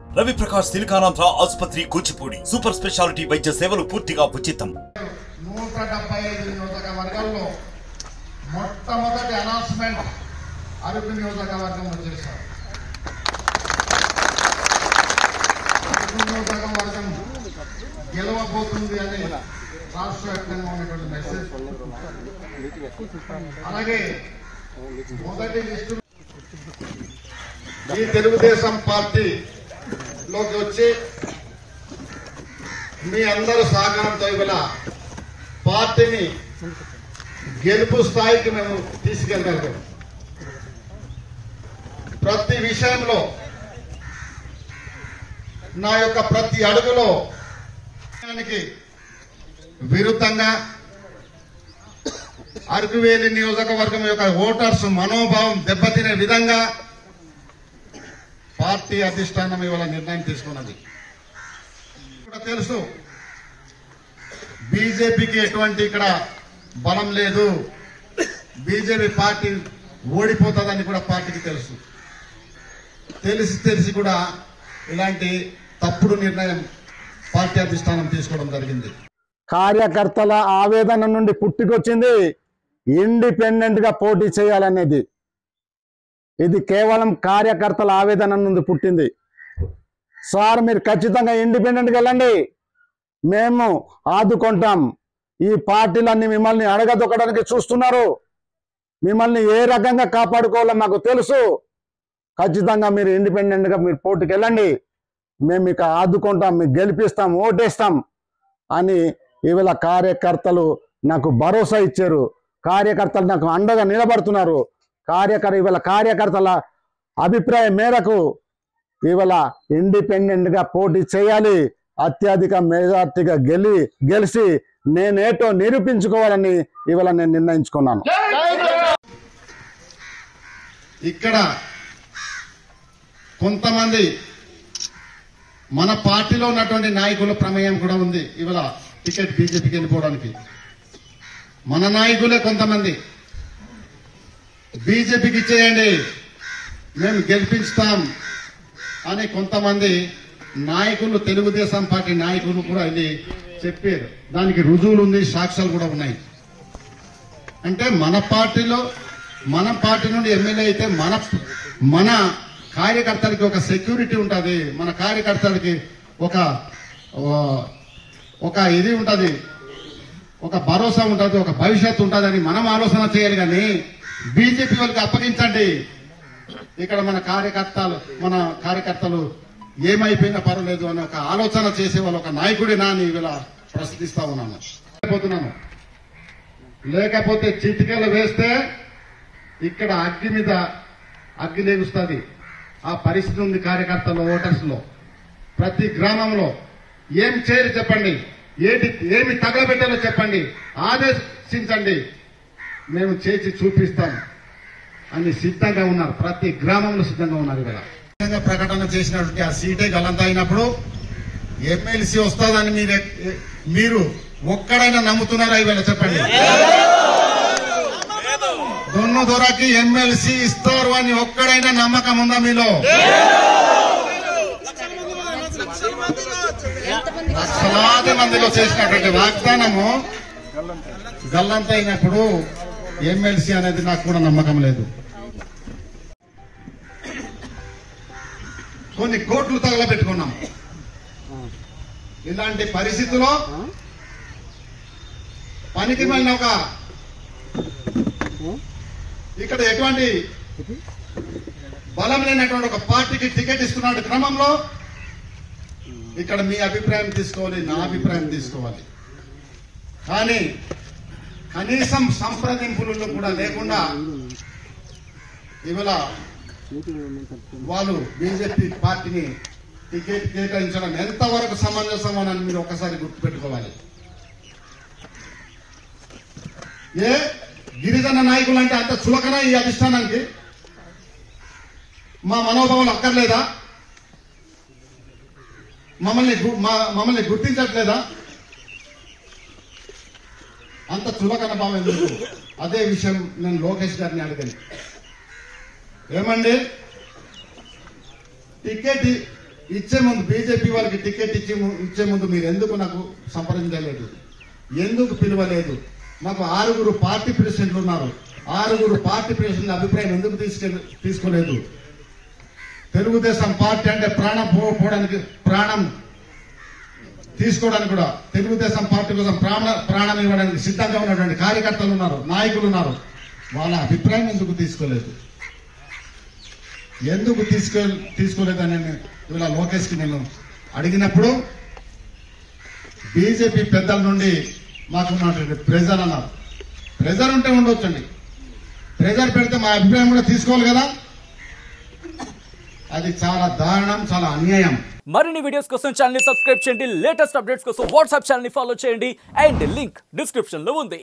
రవి ప్రకాష్ సిలికానాంధ్ర ఆసుపత్రి Kuchipudi super speciality వైద్య సేవలు పూర్తిగా ఉచితం నూట డెబ్బై ఐదు నియోజకవర్గాల్లో మొట్టమొదటి అనౌన్స్మెంట్ అరకు నియోజకవర్గం వచ్చేసారు అరకు నియోజకవర్గం గెలవబోతుంది అని రాష్ట్ర వ్యాప్తంగా ఉన్నటువంటి మెసేజ్ అలాగే మొదటి లిస్టు ఈ తెలుగుదేశం పార్టీలోకి వచ్చి మీ అందరూ సహకారంతో ఇవాళ పార్టీని గెలుపు స్థాయికి మేము తీసుకెళ్ళగలుగుతాం ప్రతి విషయంలో నా యొక్క ప్రతి అడుగులో దానికి విరుద్ధంగా అరకువేలి నియోజకవర్గం యొక్క ఓటర్స్ మనోభావం దెబ్బతినే విధంగా పార్టీ అధిష్టానం ఇవాళ నిర్ణయం తీసుకున్నది కూడా తెలుసు బీజేపీకి ఎటువంటి ఇక్కడ బలం లేదు బీజేపీ పార్టీ ఓడిపోతుందని కూడా పార్టీకి తెలుసు తెలిసి తెలిసి కూడా ఇలాంటి తప్పుడు నిర్ణయం పార్టీ అధిష్టానం తీసుకోవడం జరిగింది కార్యకర్తల ఆవేదన నుండి పుట్టుకొచ్చింది ఇండిపెండెంట్ గా పోటీ చేయాలనేది ఇది కేవలం కార్యకర్తల ఆవేదన నుండి పుట్టింది సార్ మీరు ఖచ్చితంగా ఇండిపెండెంట్గా వెళ్ళండి మేము ఆదుకుంటాం ఈ పార్టీలన్నీ మిమ్మల్ని అడగదొక్కడానికి చూస్తున్నారు మిమ్మల్ని ఏ రకంగా కాపాడుకోవాలో మాకు తెలుసు ఖచ్చితంగా మీరు ఇండిపెండెంట్గా మీరు పోటీకి వెళ్ళండి మేము మీకు ఆదుకుంటాం మీకు గెలిపిస్తాం ఓటేస్తాం అని ఇవాళ కార్యకర్తలు నాకు భరోసా ఇచ్చారు కార్యకర్తలు నాకు అండగా నిలబడుతున్నారు కార్యకర్త ఇవాళ కార్యకర్తల అభిప్రాయం మేరకు ఇవాళ ఇండిపెండెంట్ గా పోటీ చేయాలి అత్యధిక మెజార్టీగా గెలి గెలిచి నేనేటో నిరూపించుకోవాలని ఇవాళ నేను నిర్ణయించుకున్నాను ఇక్కడ కొంతమంది మన పార్టీలో ఉన్నటువంటి నాయకుల ప్రమేయం కూడా ఉంది ఇవాళ టికెట్ బీజేపీకి వెళ్ళిపోవడానికి మన నాయకులే కొంతమంది బీజేపీకి ఇచ్చేయండి మేము గెలిపిస్తాం అని కొంతమంది నాయకులు తెలుగుదేశం పార్టీ నాయకులు కూడా వెళ్ళి చెప్పారు దానికి రుజువులు ఉంది సాక్ష్యాలు కూడా ఉన్నాయి అంటే మన పార్టీలో మన పార్టీ నుండి ఎమ్మెల్యే అయితే మన మన కార్యకర్తలకి ఒక సెక్యూరిటీ ఉంటుంది మన కార్యకర్తలకి ఒక ఓ- ఒక ఇది ఉంటుంది ఒక భరోసా ఉంటుంది ఒక భవిష్యత్తు ఉంటుందని మనం ఆలోచన చేయాలి కానీ బీజేపీ వాళ్ళకి అప్పగించండి ఇక్కడ మన కార్యకర్తలు మన కార్యకర్తలు ఏమైపోయినా పర్వాలేదు అని ఒక ఆలోచన చేసే వాళ్ళు ఒక నాయకుడినా అని ఇలా ప్రశ్నిస్తా ఉన్నాను పోతున్నాను లేకపోతే చిటికలు వేస్తే ఇక్కడ అగ్గి మీద అగ్గి లేగుస్తుంది ఆ పరిస్థితి ఉంది కార్యకర్తలు ఓటర్స్ లో ప్రతి గ్రామంలో ఏం చేయరు చెప్పండి ఏది ఏమి తగలబెట్టాలో చెప్పండి ఆదేశించండి మేము చేసి చూపిస్తాం అని సిద్ధంగా ఉన్నారు ప్రతి గ్రామంలో సిద్ధంగా ఉన్నారు ఇక్కడ విధంగా ప్రకటన చేసినటువంటి ఆ సీటే గలంత అయినప్పుడు ఎమ్మెల్సీ వస్తుందని మీరు మీరు ఒక్కడైనా నమ్ముతున్నారా ఇవాళ చెప్పండి దొన్ను దొరకి ఎమ్మెల్సీ ఇస్తారు అని ఒక్కడైనా నమ్మకం ఉందా మీలో లక్షలాది మందిలో చేసినటువంటి వాగ్దానము గల్లంత అయినప్పుడు ఎమ్మెల్సీ అనేది నాకు కూడా నమ్మకం లేదు కొన్ని కోట్లు తగలబెట్టుకున్నాం ఇలాంటి పరిస్థితిలో పనికి మళ్ళీ ఒక ఇక్కడ ఎటువంటి బలం లేనటువంటి ఒక పార్టీకి టికెట్ ఇస్తున్న క్రమంలో ఇక్కడ మీ అభిప్రాయం తీసుకోవాలి నా అభిప్రాయం తీసుకోవాలి కానీ కనీసం సంప్రదింపులలో కూడా లేకుండా ఇవాళ వాళ్ళు బీజేపీ పార్టీని టికెట్ కేటాయించడం ఎంతవరకు సమంజసమని మీరు ఒకసారి గుర్తుపెట్టుకోవాలి ఏ గిరిజన నాయకులు అంటే అంత చులకన ఈ అధిష్టానానికి మా మనోభావాలు అక్కర్లేదా మమ్మల్ని గు- మా- మమ్మల్ని గుర్తించట్లేదా అంత చులకన భావం ఎందుకు అదే విషయం నేను లోకేష్ గారిని అడిగాను ఏమండి టికెట్ ఇ- ఇచ్చే ముందు బీజేపీ వాళ్ళకి టికెట్ ఇచ్చి ము- ఇచ్చే ముందు మీరు ఎందుకు నాకు సంప్రదించలేదు ఎందుకు పిలవలేదు మాకు ఆరుగురు పార్టీ ప్రెసిడెంట్లు ఉన్నారు ఆరుగురు పార్టీ ప్రెసిడెంట్ అభిప్రాయం ఎందుకు తీసుకెళ్ళి తీసుకోలేదు తెలుగుదేశం పార్టీ అంటే ప్రాణం పో- పోవడానికి ప్రాణం తీసుకోవడానికి కూడా తెలుగుదేశం పార్టీ కోసం ప్రాణ ప్రాణం ఇవ్వడానికి సిద్ధంగా ఉన్నటువంటి కార్యకర్తలు ఉన్నారు నాయకులు ఉన్నారు వాళ్ళ అభిప్రాయం ఎందుకు తీసుకోలేదు ఎందుకు తీసుకో తీసుకోలేదని నేను ఇవాళ లోకేష్కి నేను అడిగినప్పుడు బీజేపీ పెద్దల నుండి మాకున్నటువంటి ప్రెజర్ అన్నారు ప్రెజర్ ఉంటే ఉండొచ్చండి ప్రెజర్ పెడితే మా అభిప్రాయం కూడా తీసుకోవాలి కదా అది చాలా దారుణం చాలా అన్యాయం మరిన్ని వీడియోస్ కోసం ఛానల్ సబ్స్క్రైబ్ చేయండి లేటెస్ట్ అప్డేట్స్ కోసం వాట్సాప్ ఛానల్ ఫాలో చేయండి అండ్ లింక్ డిస్క్రిప్షన్ లో ఉంది